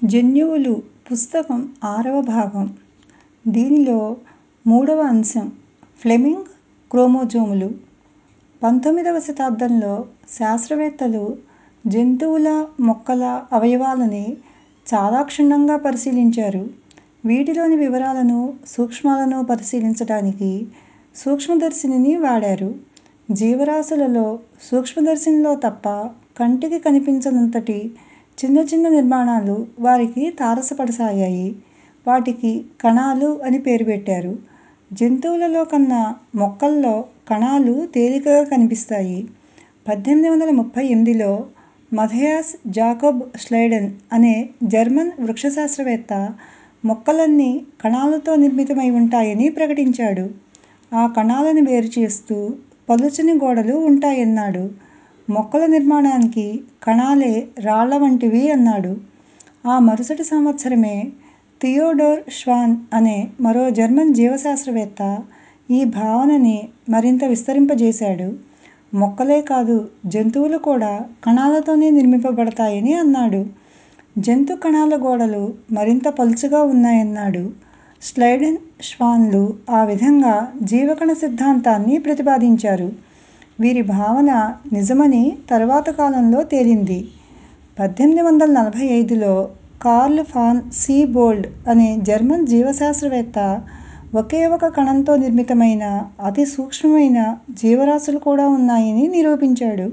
జన్యువులు పుస్తకం ఆరవ భాగం దీనిలో మూడవ అంశం ఫ్లెమింగ్ క్రోమోజోములు పంతొమ్మిదవ శతాబ్దంలో శాస్త్రవేత్తలు జంతువుల మొక్కల అవయవాలని చాలా క్షుణ్ణంగా పరిశీలించారు వీటిలోని వివరాలను సూక్ష్మాలను పరిశీలించటానికి సూక్ష్మదర్శినిని వాడారు జీవరాశులలో సూక్ష్మదర్శినిలో తప్ప కంటికి కనిపించనంతటి చిన్న చిన్న నిర్మాణాలు వారికి తారసపడసాగాయి వాటికి కణాలు అని పేరు పెట్టారు జంతువులలో కన్నా మొక్కల్లో కణాలు తేలికగా కనిపిస్తాయి పద్దెనిమిది వందల ముప్పై ఎనిమిదిలో మథయాస్ జాకోబ్ స్లైడెన్ అనే జర్మన్ వృక్షశాస్త్రవేత్త మొక్కలన్నీ కణాలతో నిర్మితమై ఉంటాయని ప్రకటించాడు ఆ కణాలను వేరుచేస్తూ పలుచని గోడలు ఉంటాయన్నాడు మొక్కల నిర్మాణానికి కణాలే రాళ్ళ వంటివి అన్నాడు ఆ మరుసటి సంవత్సరమే థియోడోర్ ష్వాన్ అనే మరో జర్మన్ జీవశాస్త్రవేత్త ఈ భావనని మరింత విస్తరింపజేశాడు మొక్కలే కాదు జంతువులు కూడా కణాలతోనే నిర్మింపబడతాయని అన్నాడు జంతు కణాల గోడలు మరింత పలుచగా ఉన్నాయన్నాడు స్లైడెన్ ష్వాన్లు ఆ విధంగా జీవకణ సిద్ధాంతాన్ని ప్రతిపాదించారు వీరి భావన నిజమని తరువాత కాలంలో తేలింది పద్దెనిమిది వందల నలభై ఐదులో కార్ల్ ఫాన్ సీబోల్డ్ అనే జర్మన్ జీవశాస్త్రవేత్త ఒకే ఒక కణంతో నిర్మితమైన అతి సూక్ష్మమైన జీవరాశులు కూడా ఉన్నాయని నిరూపించాడు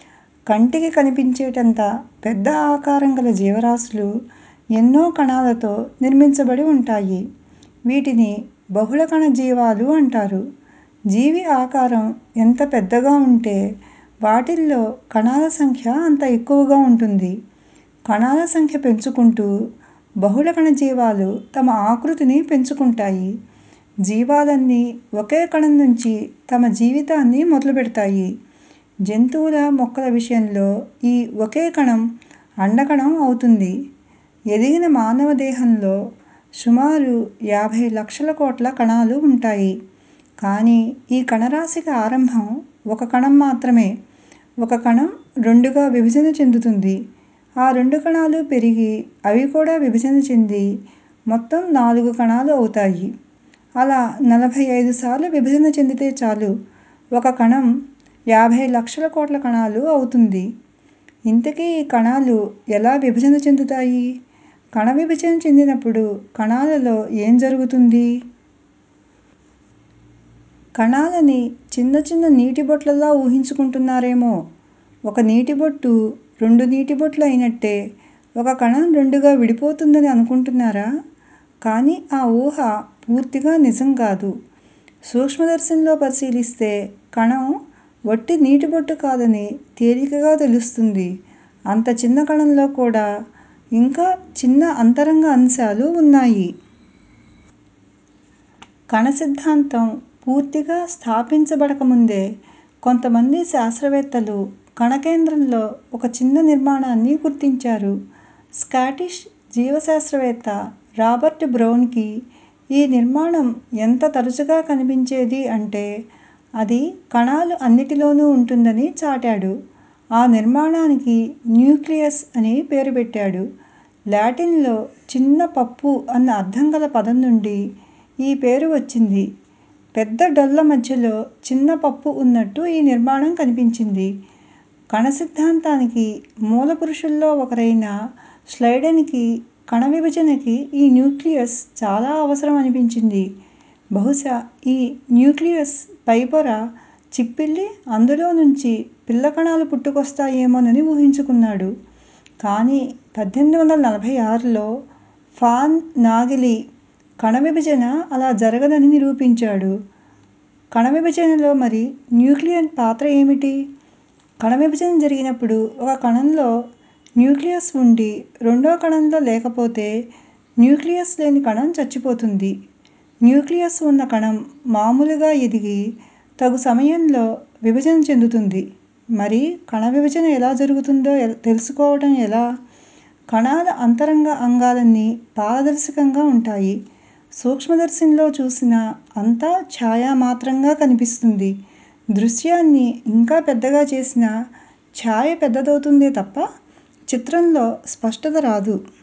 కంటికి కనిపించేటంత పెద్ద ఆకారం గల జీవరాశులు ఎన్నో కణాలతో నిర్మించబడి ఉంటాయి వీటిని బహుళ కణ జీవాలు అంటారు జీవి ఆకారం ఎంత పెద్దగా ఉంటే వాటిల్లో కణాల సంఖ్య అంత ఎక్కువగా ఉంటుంది కణాల సంఖ్య పెంచుకుంటూ బహుళ కణజీవాలు తమ ఆకృతిని పెంచుకుంటాయి జీవాలన్నీ ఒకే కణం నుంచి తమ జీవితాన్ని మొదలుపెడతాయి జంతువుల మొక్కల విషయంలో ఈ ఒకే కణం అండకణం అవుతుంది ఎదిగిన మానవ దేహంలో సుమారు యాభై లక్షల కోట్ల కణాలు ఉంటాయి కానీ ఈ కణరాశికి ఆరంభం ఒక కణం మాత్రమే ఒక కణం రెండుగా విభజన చెందుతుంది ఆ రెండు కణాలు పెరిగి అవి కూడా విభజన చెంది మొత్తం నాలుగు కణాలు అవుతాయి అలా నలభై ఐదు సార్లు విభజన చెందితే చాలు ఒక కణం యాభై లక్షల కోట్ల కణాలు అవుతుంది ఇంతకీ ఈ కణాలు ఎలా విభజన చెందుతాయి కణ విభజన చెందినప్పుడు కణాలలో ఏం జరుగుతుంది కణాలని చిన్న చిన్న నీటి బొట్లలా ఊహించుకుంటున్నారేమో ఒక నీటి బొట్టు రెండు నీటి బొట్లు అయినట్టే ఒక కణం రెండుగా విడిపోతుందని అనుకుంటున్నారా కానీ ఆ ఊహ పూర్తిగా నిజం కాదు సూక్ష్మదర్శినిలో పరిశీలిస్తే కణం వట్టి నీటి బొట్టు కాదని తేలికగా తెలుస్తుంది అంత చిన్న కణంలో కూడా ఇంకా చిన్న అంతరంగ అంశాలు ఉన్నాయి కణ సిద్ధాంతం పూర్తిగా స్థాపించబడకముందే కొంతమంది శాస్త్రవేత్తలు కణకేంద్రంలో ఒక చిన్న నిర్మాణాన్ని గుర్తించారు స్కాటిష్ జీవశాస్త్రవేత్త రాబర్ట్ బ్రౌన్కి ఈ నిర్మాణం ఎంత తరచుగా కనిపించేది అంటే అది కణాలు అన్నిటిలోనూ ఉంటుందని చాటాడు ఆ నిర్మాణానికి న్యూక్లియస్ అని పేరు పెట్టాడు లాటిన్లో చిన్న పప్పు అన్న అర్థం గల పదం నుండి ఈ పేరు వచ్చింది పెద్ద డొల్ల మధ్యలో చిన్న పప్పు ఉన్నట్టు ఈ నిర్మాణం కనిపించింది కణ సిద్ధాంతానికి మూల పురుషుల్లో ఒకరైన స్లైడెన్కి కణ విభజనకి ఈ న్యూక్లియస్ చాలా అవసరం అనిపించింది బహుశా ఈ న్యూక్లియస్ పైపొర చిప్పిల్లి అందులో నుంచి పిల్ల కణాలు పుట్టుకొస్తాయేమోనని ఊహించుకున్నాడు కానీ పద్దెనిమిది వందల నలభై ఆరులో ఫాన్ నాగిలి కణ విభజన అలా జరగదని నిరూపించాడు కణ విభజనలో మరి న్యూక్లియస్ పాత్ర ఏమిటి కణ విభజన జరిగినప్పుడు ఒక కణంలో న్యూక్లియస్ ఉండి రెండో కణంలో లేకపోతే న్యూక్లియస్ లేని కణం చచ్చిపోతుంది న్యూక్లియస్ ఉన్న కణం మామూలుగా ఎదిగి తగు సమయంలో విభజన చెందుతుంది మరి కణ విభజన ఎలా జరుగుతుందో తెలుసుకోవటం ఎలా కణాల అంతరంగ అంగాలన్నీ పారదర్శకంగా ఉంటాయి సూక్ష్మదర్శినిలో చూసిన అంతా ఛాయామాత్రంగా కనిపిస్తుంది దృశ్యాన్ని ఇంకా పెద్దగా చేసినా ఛాయ పెద్దదవుతుందే తప్ప చిత్రంలో స్పష్టత రాదు